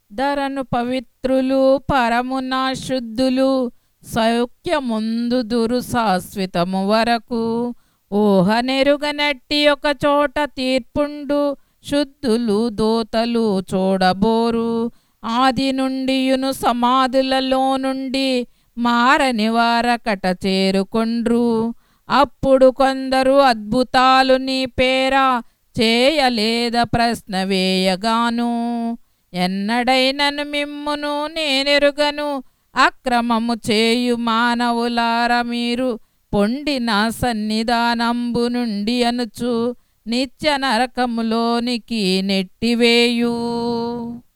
ధరను పవిత్రులు పరమున శుద్ధులు సౌఖ్యముందుదురు శాశ్వతము వరకు ఊహనెరుగనట్టి ఒక చోట తీర్పుండు శుద్ధులు దోతలు చూడబోరు ఆది నుండియును సమాధులలో నుండి మారని వారకట చేరుకొండ్రు అప్పుడు కొందరు అద్భుతాలు నీ పేర చేయలేద ప్రశ్న వేయగాను ఎన్నడైనను మిమ్మును నేనెరుగను అక్రమము చేయు మానవులార మీరు పొండిన సన్నిధానంబు నుండి అనుచు నిత్య నరకములోనికి నెట్టివేయు